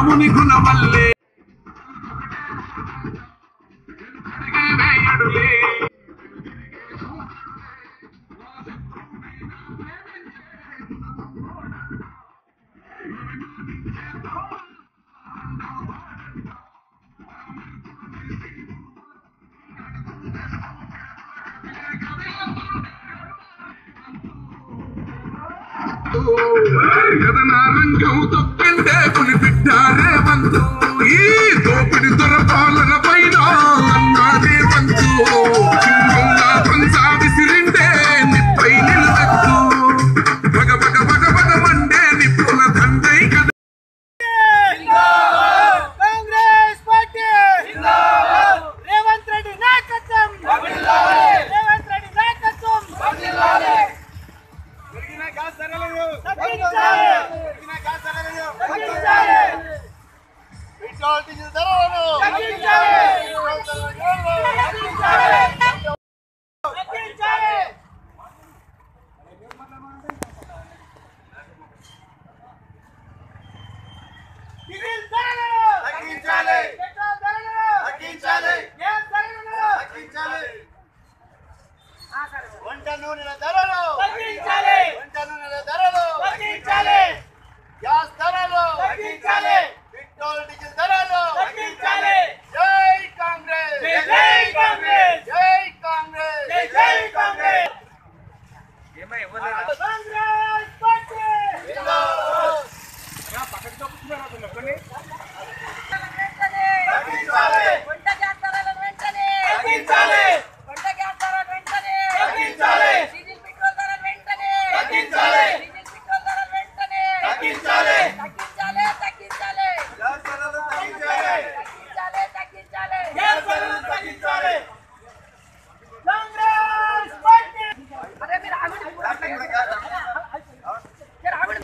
రాముని గుణమల్లే వేయడులే కథనారంగం తొక్కిందే పులి బిడ్డారే వంతు ఈ దోపిడి దొరపాలన పైన అన్నాదే వంతు సింహంగా పంచా విసిరిండే నిప్పై నిలవెత్తు పగ పగ పగ పగ మండే నిప్పుల దండై కద కాంగ్రెస్ పార్టీ రేవంత్ రెడ్డి నాయకత్వం రేవంత్ రెడ్డి నాయకత్వం తగ్గించాలి తగ్గించాలి తగ్గించాలి డీజిల్ ధరలు తగ్గించాలి. పెట్రోల్ ధరలు తగ్గించాలి. గ్యాస్ ధరలు తగ్గించాలి ఆ సరే. వంట నూనెల ధరలు తగ్గించాలి వంట నూనెల ధరలు తగ్గించాలి గ్యాస్ ధరలు తగ్గించాలి. పెట్రోల్ డీజిల్ ధరలు తగ్గించాలి జై కాంగ్రెస్ జై జై కాంగ్రెస్ జై కాంగ్రెస్ జై జై కాంగ్రెస్ కాంగ్రెస్ పార్టీ జిందాబాద్. తగ్గించాలి. వంట గ్యాస్ ధరలను వెంటనే తగ్గించాలి. వంట గ్యాస్ ధరలు వెంటనే తగ్గించాలి. డీజిల్ పెట్రోల్ ధరలు వెంటనే తగ్గించాలి. డీజిల్ పెట్రోల్ ధరలు వెంటనే తగ్గించాలి. తగ్గించాలి తగ్గించాలి గ్యాస్ ధరలు తగ్గించాలి. తగ్గించాలి తగ్గించాలి గ్యాస్ ధరలు తగ్గించాలి కాంగ్రెస్ పార్టీ అరే మీరు ఆగండి మీరు ఆగండి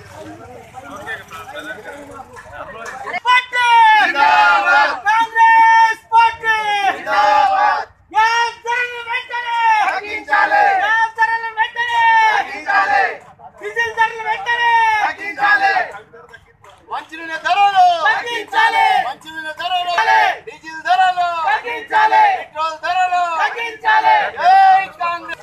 పార్టీ జిందాబాద్. కాంగ్రెస్ పార్టీ జిందాబాద్. గ్యాస్ ధరలు వెంటనే తగ్గించాలి. గ్యాస్ ధరలు వెంటనే తగ్గించాలి. డీజిల్ ధరలు వెంటనే తగ్గించాలి మంచినూనె ధరలు తగ్గించాలి. మంచినూనె ధరలు తగ్గించాలి. డీజిల్ ధరలు తగ్గించాలి. పెట్రోల్ ధరలు తగ్గించాలి జై కాంగ్రెస్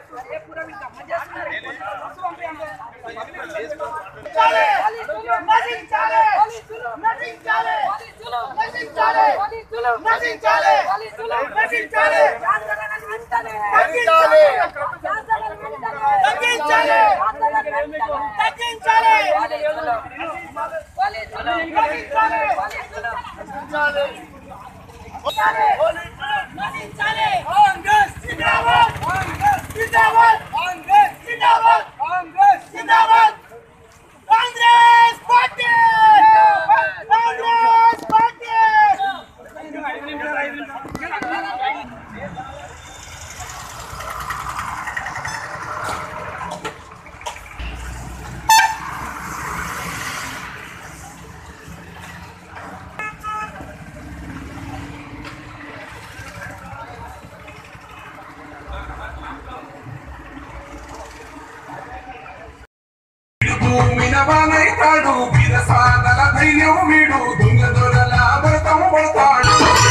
నశించాలి నశించాలి నశించాలి నశించాలి నశించాలి తగ్గించాలి. తగ్గించాలి. తగ్గించాలి నశించాలి కాంగ్రెస్ జిందాబాద్ కాంగ్రెస్ జిందాబాద్ కాంగ్రెస్ జిందాబాద్ కాంగ్రెస్ జిందాబాద్ కాంగ్రెస్ పార్టీ కాంగ్రెస్ పార్టీ భూమిన వానైతాడు విరసాదల ధైర్యం వీడు దొంగ దొరల వ్రతం పడతాడు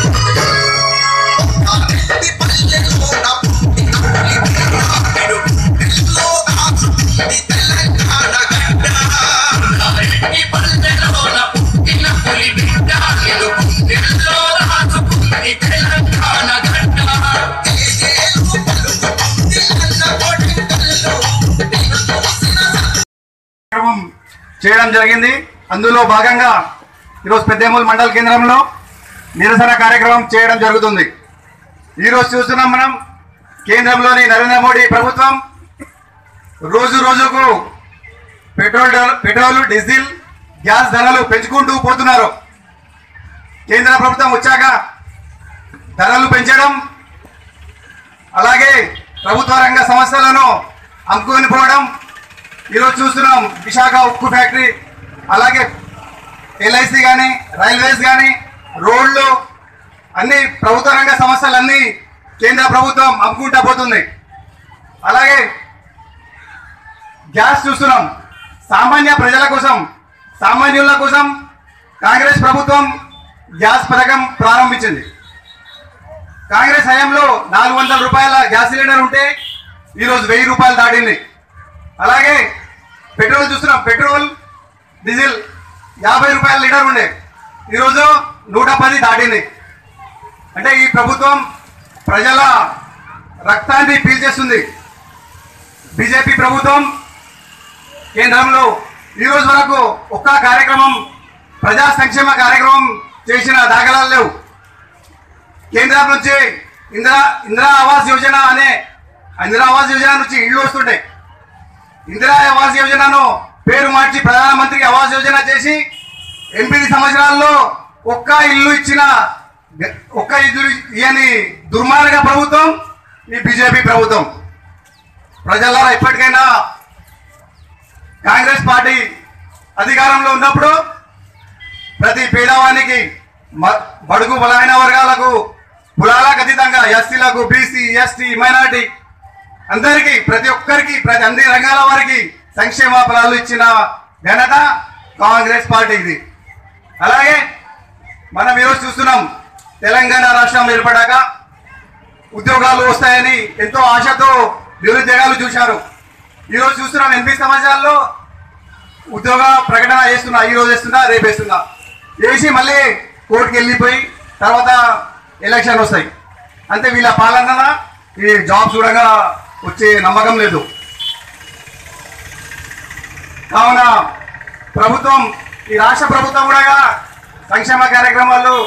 కార్యక్రమం చేయడం జరిగింది అందులో భాగంగా ఈరోజు పెద్దేమూలు మండల కేంద్రంలో నిరసన కార్యక్రమం చేయడం జరుగుతుంది ఈరోజు చూస్తున్నాం మనం కేంద్రంలోని నరేంద్ర మోడీ ప్రభుత్వం రోజు రోజుకు పెట్రోల్ ధర- పెట్రోల్ డీజిల్ గ్యాస్ ధరలు పెంచుకుంటూ పోతున్నారు కేంద్ర ప్రభుత్వం వచ్చాక ధరలు పెంచడం అలాగే ప్రభుత్వ రంగ సంస్థలను అమ్ముకొని పోవడం ఈరోజు చూస్తున్నాం విశాఖ ఉక్కు ఫ్యాక్టరీ అలాగే ఎల్ఐసి కానీ రైల్వేస్ కానీ రోడ్లు అన్ని ప్రభుత్వ రంగ సంస్థలన్నీ కేంద్ర ప్రభుత్వం అమ్ముకుంటా పోతుంది అలాగే గ్యాస్ చూస్తున్నాం సామాన్య ప్రజల కోసం సామాన్యుల కోసం కాంగ్రెస్ ప్రభుత్వం గ్యాస్ పథకం ప్రారంభించింది కాంగ్రెస్ హయాంలో నాలుగు వందల రూపాయల గ్యాస్ సిలిండర్ ఉంటే ఈరోజు వెయ్యి రూపాయలు దాటింది అలాగే పెట్రోల్ చూస్తున్నాం పెట్రోల్ డీజిల్ యాభై రూపాయల లీటర్ ఉండే ఈరోజు నూట పది దాటింది అంటే ఈ ప్రభుత్వం ప్రజల రక్తాన్ని పీల్చేస్తుంది బీజేపీ ప్రభుత్వం కేంద్రంలో ఈ రోజు వరకు ఒక్క కార్యక్రమం ప్రజా సంక్షేమ కార్యక్రమం చేసిన దాఖలాలు లేవు కేంద్రం నుంచి ఇందిరా ఇందిరా ఆవాస్ యోజన అనే ఇందిరా ఆవాస్ యోజన నుంచి ఇళ్ళు వస్తుంటాయి ఇందిరా ఆవాస్ యోజనను పేరు మార్చి ప్రధానమంత్రి ఆవాస్ యోజన చేసి ఎనిమిది సంవత్సరాల్లో ఒక్క ఇల్లు ఇచ్చిన గ- ఒక్క ఇల్లు ఇయని దుర్మార్గ ప్రభుత్వం ఈ బీజేపీ ప్రభుత్వం ప్రజలారా ఇప్పటికైనా కాంగ్రెస్ పార్టీ అధికారంలో ఉన్నప్పుడు ప్రతి పేదవానికి మ- బడుగు బలమైన వర్గాలకు కులాలకు అతీతంగా ఎస్సీలకు బీసీ ఎస్టీ మైనార్టీ అందరికీ ప్రతి ఒక్కరికి ప్రతి అన్ని రంగాల వారికి సంక్షేమ ఫలాలు ఇచ్చిన ఘనత కాంగ్రెస్ పార్టీది అలాగే మనం ఈరోజు చూస్తున్నాం తెలంగాణ రాష్ట్రం ఏర్పడాక ఉద్యోగాలు వస్తాయని ఎంతో ఆశతో నిరుద్యోగాలు చూశారు ఈరోజు చూస్తున్నాం ఎనిమిది సంవత్సరాల్లో ఉద్యోగ ప్రకటన చేస్తున్నా ఈ రోజు వేస్తున్నా రేపు వేస్తున్నా వేసి మళ్ళీ కోర్టుకి వెళ్ళిపోయి తర్వాత ఎలక్షన్ వస్తాయి అంతే వీళ్ళ పాలన ఈ జాబ్ చూడగా వచ్చే నమ్మకం లేదు కావున ప్రభుత్వం ఈ రాష్ట్ర ప్రభుత్వం కూడా సంక్షేమ కార్యక్రమాలు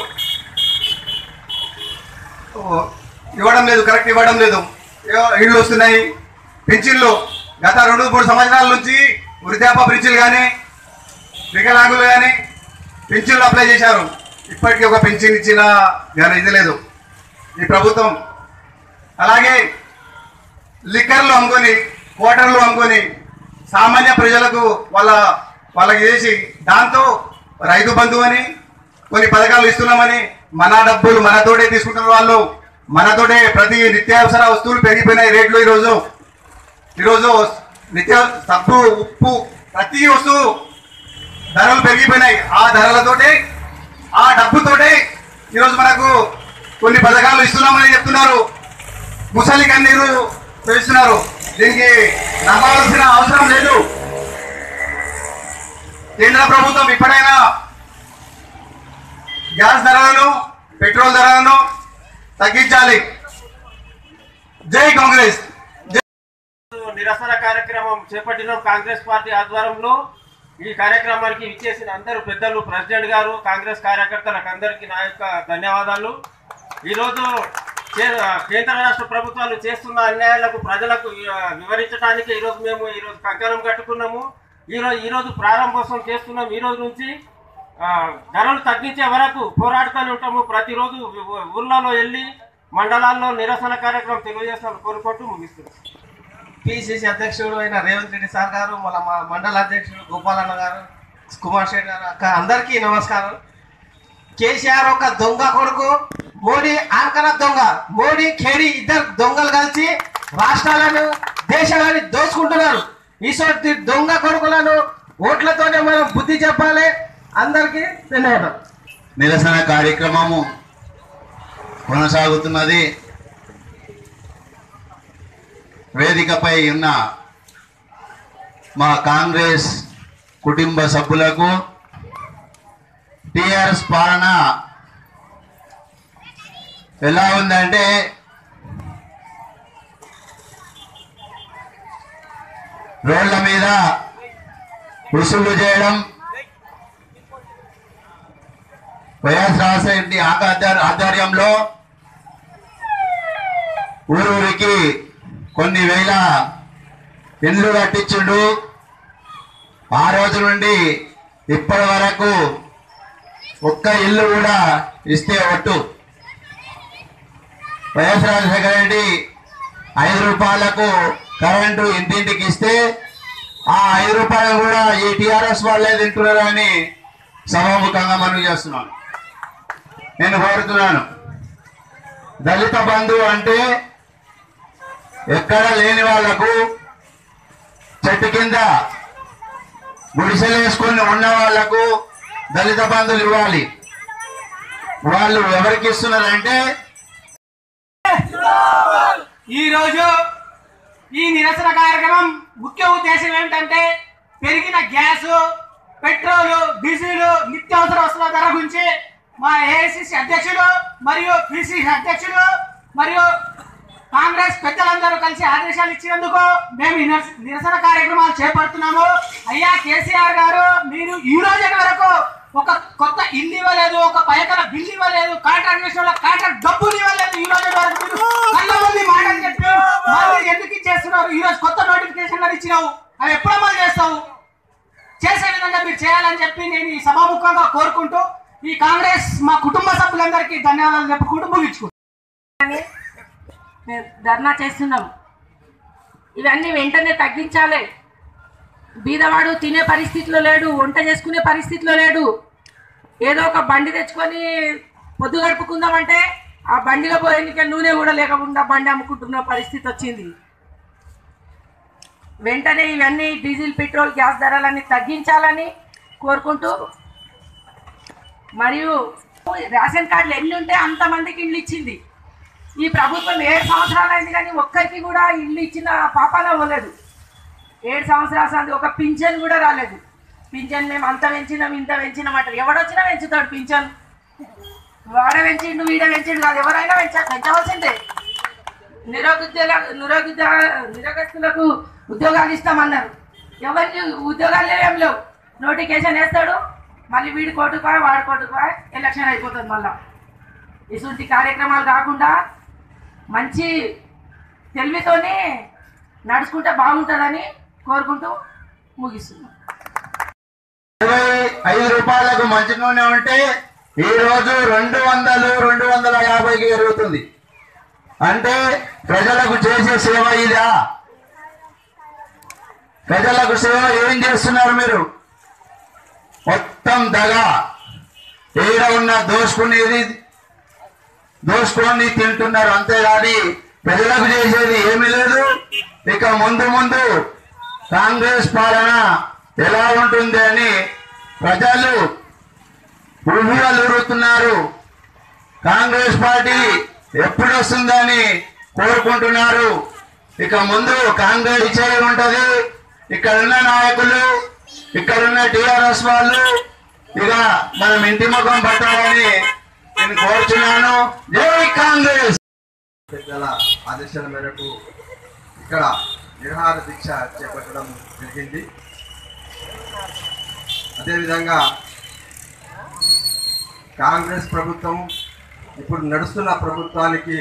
ఓ, ఇవ్వడం లేదు కరెక్ట్ ఇవ్వడం లేదు ఏవో ఇళ్ళు వస్తున్నాయి పెన్షన్లు గత రెండు మూడు సంవత్సరాల నుంచి వృద్ధాప పెన్షన్లు కానీ వికలాంగులు కానీ పెన్షన్లు అప్లై చేశారు ఇప్పటికీ ఒక పెన్షన్ ఇచ్చిన కానీ ఇది లేదు ఈ ప్రభుత్వం అలాగే లిక్కర్లు అమ్ముకొని క్వార్టర్లు అమ్ముకొని సామాన్య ప్రజలకు వాళ్ళ వాళ్ళకి చేసి దాంతో రైతు బంధువు అని కొన్ని పథకాలు ఇస్తున్నామని మన డబ్బులు మనతోటే తీసుకుంటున్న వాళ్ళు మనతోటే ప్రతి నిత్యావసర వస్తువులు పెరిగిపోయినాయి రేట్లు ఈరోజు ఈరోజు నిత్య సబ్బు ఉప్పు ప్రతి వస్తువు ధరలు పెరిగిపోయినాయి ఆ ధరలతోటే ఆ డబ్బుతోటే ఈరోజు మనకు కొన్ని పథకాలు ఇస్తున్నామని చెప్తున్నారు ముసలి కన్నీరు చేస్తున్నారు దీనికి నమ్మాల్సిన అవసరం లేదు కేంద్ర ప్రభుత్వం ఇప్పుడైనా గ్యాస్ ధరలను పెట్రోల్ ధరలను తగ్గించాలి జై కాంగ్రెస్ నిరసన కార్యక్రమం చేపట్టిన కాంగ్రెస్ పార్టీ ఆధ్వర్యంలో ఈ కార్యక్రమానికి ఇచ్చేసిన అందరూ పెద్దలు ప్రెసిడెంట్ గారు కాంగ్రెస్ కార్యకర్తలకు అందరికీ నా యొక్క ధన్యవాదాలు ఈరోజు చే- కేంద్ర రాష్ట్ర ప్రభుత్వాలు చేస్తున్న అన్యాయాలకు ప్రజలకు ఆ, వివరించడానికి ఈరోజు మేము ఈరోజు కంకణం కట్టుకున్నాము ఈరోజు ఈరోజు ప్రారంభోత్సవం చేస్తున్నాం ఈ రోజు నుంచి ఆ, ధరలు తగ్గించే వరకు పోరాడుతూనే ఉంటాము ప్రతిరోజు ఊ- ఊర్లలో వెళ్ళి మండలాల్లో నిరసన కార్యక్రమం తెలియజేస్తాను కోరుకుంటూ ముగిస్తున్నాం పిసిసి అధ్యక్షుడు అయిన రేవంత్ రెడ్డి సార్ గారు మన మా మండల అధ్యక్షుడు గోపాలన్న గారు కుమార్ శెట్టి గారు అక్క అందరికీ నమస్కారం కేసీఆర్ ఒక దొంగ కొడుకు మోడీ ఆంకర దొంగ మోడీ ఖేడి ఇద్దరు దొంగలు కలిసి రాష్ట్రాలను దేశాలను దోచుకుంటున్నారు ఈసోటి దొంగ కొడుకులను ఓట్లతోనే మనం బుద్ధి చెప్పాలి అందరికీ ధన్యవాదాలు నిరసన కార్యక్రమము కొనసాగుతున్నది వేదికపై ఉన్న మా కాంగ్రెస్ కుటుంబ సభ్యులకు టిఆర్ఎస్ పాలన ఎలా ఉందంటే రోడ్ల మీద వసూలు చేయడం వైఎస్ రాజశేఖరెడ్డి ఆధ్వర్య- ఆధ్వర్యంలో ఊరూరికి కొన్ని వేల ఇండ్లు కట్టించుండు ఆ రోజు నుండి ఇప్పటి వరకు ఒక్క ఇల్లు కూడా ఇస్తే ఒట్టు వైఎస్ రాజశేఖర రెడ్డి ఐదు రూపాయలకు కరెంటు ఇంటింటికి ఇస్తే ఆ ఐదు రూపాయలు కూడా ఈ టిఆర్ఎస్ వాళ్ళే తింటున్నారని సభాముఖంగా మనవి చేస్తున్నాను నేను కోరుతున్నాను దళిత బంధు అంటే ఎక్కడ లేని వాళ్లకు చెట్టు కింద గుడిసెలు వేసుకొని ఉన్న వాళ్లకు దళిత బంధువులు ఇవ్వాలి వాళ్ళు ఎవరికి ఇస్తున్నారంటే ఈ రోజు ఈ నిరసన కార్యక్రమం ముఖ్య ఉద్దేశం ఏమిటంటే పెరిగిన గ్యాస్ పెట్రోల్ డీజిల్ నిత్యావసర వస్తువుల ధర గురించి మా ఏఐసిసి అధ్యక్షుడు మరియు పిసిసి అధ్యక్షుడు మరియు కాంగ్రెస్ పెద్దలందరూ కలిసి ఆదేశాలు ఇచ్చినందుకు మేము ఈ నిరస- నిరసన కార్యక్రమాలు చేపడుతున్నాము అయ్యా కేసీఆర్ గారు మీరు ఈ రోజు వరకు ఒక కొత్త ఇల్లు ఇవ్వలేదు ఒక పైకల బిల్లు ఇవ్వలేదు కాంట్రాక్ట్ విషయంలో కాంట్రాక్ట్ డబ్బులు ఇవ్వలేదు ఈ రోజు వరకు మీరు కళ్ళబొల్లి మాటలు చెప్పి మళ్ళీ ఎందుకు ఇచ్చేస్తున్నారు ఈ రోజు కొత్త నోటిఫికేషన్ ఇచ్చినావు అవి ఎప్పుడు అమలు చేస్తావు చేసే విధంగా మీరు చేయాలని చెప్పి నేను ఈ సభాముఖంగా కోరుకుంటూ ఈ కాంగ్రెస్ మా కుటుంబ సభ్యులందరికీ ధన్యవాదాలు చెప్పుకుంటూ ముగించుకుంటాం మేము ధర్నా చేస్తున్నాం ఇవన్నీ వెంటనే తగ్గించాలి బీదవాడు తినే పరిస్థితిలో లేడు వంట చేసుకునే పరిస్థితిలో లేడు ఏదో ఒక బండి తెచ్చుకొని పొద్దు గడుపుకుందామంటే ఆ బండిలో పోయేందుకే నూనె కూడా లేకుండా బండి అమ్ముకుంటున్న పరిస్థితి వచ్చింది వెంటనే ఇవన్నీ డీజిల్ పెట్రోల్ గ్యాస్ ధరలన్నీ తగ్గించాలని కోరుకుంటూ మరియు రేషన్ కార్డులు ఎన్ని ఉంటే అంతమందికి ఇల్లు ఇచ్చింది ఈ ప్రభుత్వం ఏడు సంవత్సరాలు అయింది కానీ ఒక్కరికి కూడా ఇల్లు ఇచ్చిన పాపాలో పోలేదు ఏడు సంవత్సరాలు సంది ఒక పింఛన్ కూడా రాలేదు పింఛన్ మేము అంత పెంచినాం ఇంత పెంచినాం అంటారు ఎవడొచ్చినా పెంచుతాడు పింఛన్ వాడ పెంచిండు వీడ పెంచిండు కాదు ఎవరైనా పెంచ పెంచవలసిందే నిరోగుద్యోగ నిరోగుద్యోగ నిరోగస్తులకు ఉద్యోగాలు ఇస్తామన్నారు ఎవరికి ఉద్యోగాలు ఏం లేవు నోటిఫికేషన్ వేస్తాడు మళ్ళీ వీడి కోటుకు పోయి వాడి కోటుకు పోయి ఎలక్షన్ అయిపోతుంది మళ్ళీ ఇటువంటి కార్యక్రమాలు కాకుండా మంచి తెలివితోనే నడుచుకుంటే బాగుంటుందని కోరుకుంటూ ముగిస్తున్నాం ఇరవై ఐదు రూపాయలకు మంచి నూనె ఉంటే ఈ రోజు రెండు వందలు రెండు వందల యాభైకి పెరుగుతుంది అంటే ప్రజలకు చేసే సేవ ఇదా ప్రజలకు సేవ ఏం చేస్తున్నారు మీరు మొత్తం దగ ఏడ ఉన్న దోసుకునేది దోసుకొని తింటున్నారు అంతేగాని ప్రజలకు చేసేది ఏమీ లేదు ఇక ముందు ముందు కాంగ్రెస్ పాలన ఎలా ఉంటుంది అని ప్రజలు ఊరుతున్నారు కాంగ్రెస్ పార్టీ ఎప్పుడు వస్తుందని కోరుకుంటున్నారు ఇక ముందు కాంగ్రెస్ ఇచ్చేది ఉంటది ఇక్కడున్న నాయకులు ఇక్కడున్న టిఆర్ఎస్ వాళ్ళు ఇక మనం ఇంటి ముఖం పట్టాలని నేను కోరుచున్నాను జై కాంగ్రెస్ పెద్దల ఆదేశాల మేరకు ఇక్కడ నిరహార దీక్ష చేపట్టడం జరిగింది అదేవిధంగా కాంగ్రెస్ ప్రభుత్వం ఇప్పుడు నడుస్తున్న ప్రభుత్వానికి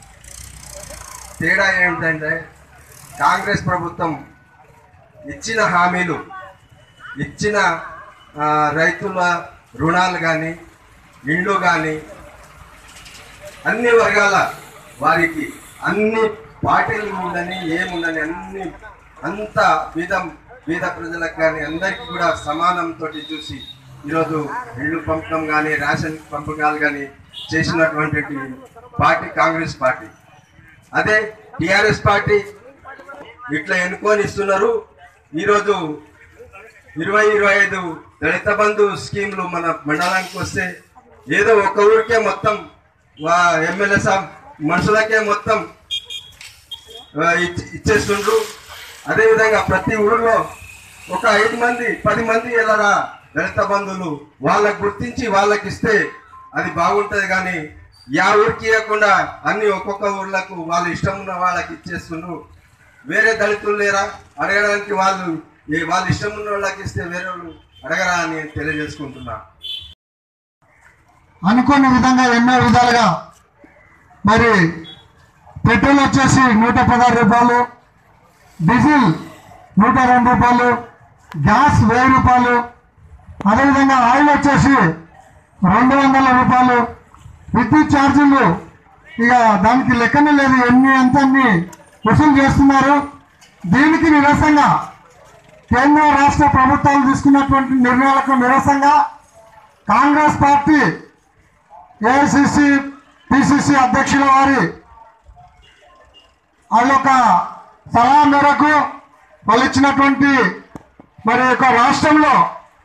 తేడా ఏమిటంటే కాంగ్రెస్ ప్రభుత్వం ఇచ్చిన హామీలు ఇచ్చిన ఆ, రైతుల రుణాలు కానీ ఇండ్లు కానీ అన్ని వర్గాల వారికి అన్ని పార్టీలు ఉందని ఏముందని అన్ని అంత బీద బీద ప్రజలకు కానీ అందరికీ కూడా సమానంతో చూసి ఈరోజు ఇళ్ళు పంపడం కానీ రేషన్ పంపకాలు కానీ చేసినటువంటి పార్టీ కాంగ్రెస్ పార్టీ అదే టిఆర్ఎస్ పార్టీ ఇట్లా ఎన్నుకొని ఇస్తున్నారు ఈరోజు ఇరవై ఇరవై ఐదు దళిత బంధు స్కీమ్లు మన మండలానికి వస్తే ఏదో ఒక ఊరికే మొత్తం వా ఎమ్మెల్యే సాబ్ మనుషులకే మొత్తం ఆ, ఇచ్- ఇచ్చేస్తుండ్రు అదేవిధంగా ప్రతి ఊరిలో ఒక ఐదు మంది పది మంది ఎలా దళిత బంధువులు వాళ్ళకు గుర్తించి వాళ్ళకి ఇస్తే అది బాగుంటది కానీ యా ఊరికి ఇవ్వకుండా అన్ని ఒక్కొక్క ఊర్లకు వాళ్ళు ఇష్టం ఉన్న వాళ్ళకి ఇచ్చేస్తుండ్రు వేరే దళితులు లేరా అడగడానికి వాళ్ళు ఏ వాళ్ళు ఇష్టం ఉన్న వాళ్ళకి ఇస్తే వేరే వాళ్ళు అడగరా అని తెలియజేసుకుంటున్నా అనుకున్న విధంగా ఎన్నో విధాలుగా మరి పెట్రోల్ వచ్చేసి నూట పదహారు రూపాయలు డీజిల్ నూట రెండు రూపాయలు గ్యాస్ వెయ్యి రూపాయలు అదేవిధంగా ఆయిల్ వచ్చేసి రెండు వందల రూపాయలు విద్యుత్ ఛార్జీలు ఇక దానికి లెక్కనే లేదు ఎన్ని ఎంత అన్ని వసూలు చేస్తున్నారు దీనికి నిరసంగా కేంద్ర రాష్ట్ర ప్రభుత్వాలు తీసుకున్నటువంటి నిర్ణయాలకు నిరసంగా కాంగ్రెస్ పార్టీ ఏఐసిసి పిసిసి అధ్యక్షుల వారి వాళ్ళ యొక్క సలహా మేరకు వాళ్ళు ఇచ్చినటువంటి మరి యొక్క రాష్ట్రంలో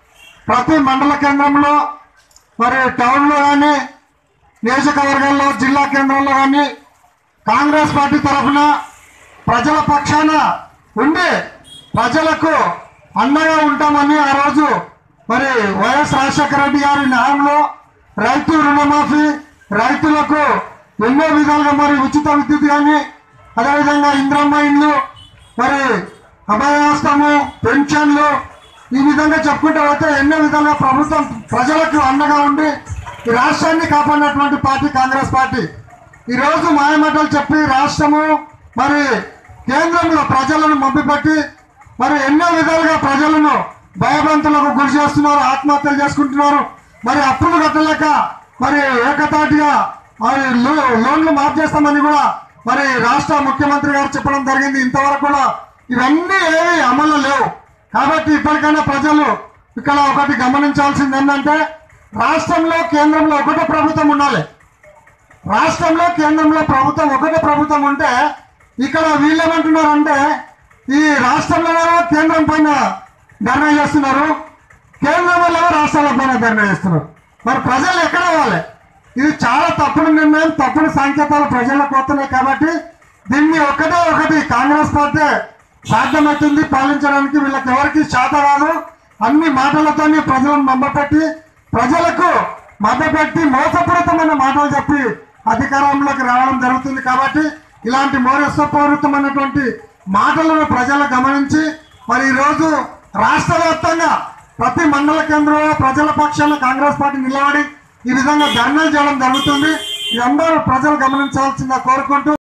ప్రతి మండల కేంద్రంలో మరి టౌన్లో కానీ నియోజకవర్గాల్లో జిల్లా కేంద్రంలో కానీ కాంగ్రెస్ పార్టీ తరఫున ప్రజల పక్షాన ఉండి ప్రజలకు అండగా ఉంటామని ఆ రోజు మరి వైఎస్ రాజశేఖర రెడ్డి గారి న్యాయంలో రైతు రుణమాఫీ రైతులకు ఎన్నో విధాలుగా మరి ఉచిత విద్యుత్ కానీ అదేవిధంగా ఇంద్రమ్మ ఇండ్లు మరి అభయహస్తము పెన్షన్లు ఈ విధంగా చెప్పుకుంటూ పోతే ఎన్నో విధాలుగా ప్రభుత్వం ప్రజలకు అండగా ఉండి ఈ రాష్ట్రాన్ని కాపాడినటువంటి పార్టీ కాంగ్రెస్ పార్టీ ఈ రోజు మాయమాటలు చెప్పి రాష్ట్రము మరి కేంద్రంలో ప్రజలను మభ్యపెట్టి మరి ఎన్నో విధాలుగా ప్రజలను భయభ్రాంతులకు గురి చేస్తున్నారు ఆత్మహత్యలు చేసుకుంటున్నారు మరి అప్పులు కట్టలేక మరి ఏకతాటిగా మరి లో- లోన్లు మాఫ్ చేస్తామని కూడా మరి రాష్ట్ర ముఖ్యమంత్రి గారు చెప్పడం జరిగింది ఇంతవరకు కూడా ఇవన్నీ ఏవి అమలు లేవు కాబట్టి ఇప్పటికైనా ప్రజలు ఇక్కడ ఒకటి గమనించాల్సింది ఏంటంటే రాష్ట్రంలో కేంద్రంలో ఒకటే ప్రభుత్వం ఉండాలి రాష్ట్రంలో కేంద్రంలో ప్రభుత్వం ఒకటే ప్రభుత్వం ఉంటే ఇక్కడ వీళ్ళు ఏమంటున్నారంటే ఈ రాష్ట్రంలోనేమో కేంద్రం పైన ధర్నా చేస్తున్నారు కేంద్రంలో రాష్ట్రాల పైన ధర్నా చేస్తున్నారు మరి ప్రజలు ఎక్కడ పోవాలి ఇది చాలా తప్పుడు నిర్ణయం తప్పుడు సంకేతాలు ప్రజలకు వస్తున్నాయి కాబట్టి దీన్ని ఒకటే ఒకటి కాంగ్రెస్ పార్టీ సాధ్యమవుతుంది పాలించడానికి వీళ్ళకి ఎవరికి శాత రాదు అన్ని మాటలతోని ప్రజలను నమ్మపెట్టి ప్రజలకు మభ్యపెట్టి మోసపూరితమైన మాటలు చెప్పి అధికారంలోకి రావడం జరుగుతుంది కాబట్టి ఇలాంటి మోసపూరితమైనటువంటి మాటలను ప్రజలు గమనించి మరి ఈరోజు రాష్ట్ర వ్యాప్తంగా ప్రతి మండల కేంద్రంలో ప్రజల పక్షాన కాంగ్రెస్ పార్టీ నిలబడి ఈ విధంగా ధర్నాలు చేయడం జరుగుతుంది ఇదందరూ ప్రజలు గమనించాల్సిందిగా కోరుకుంటూ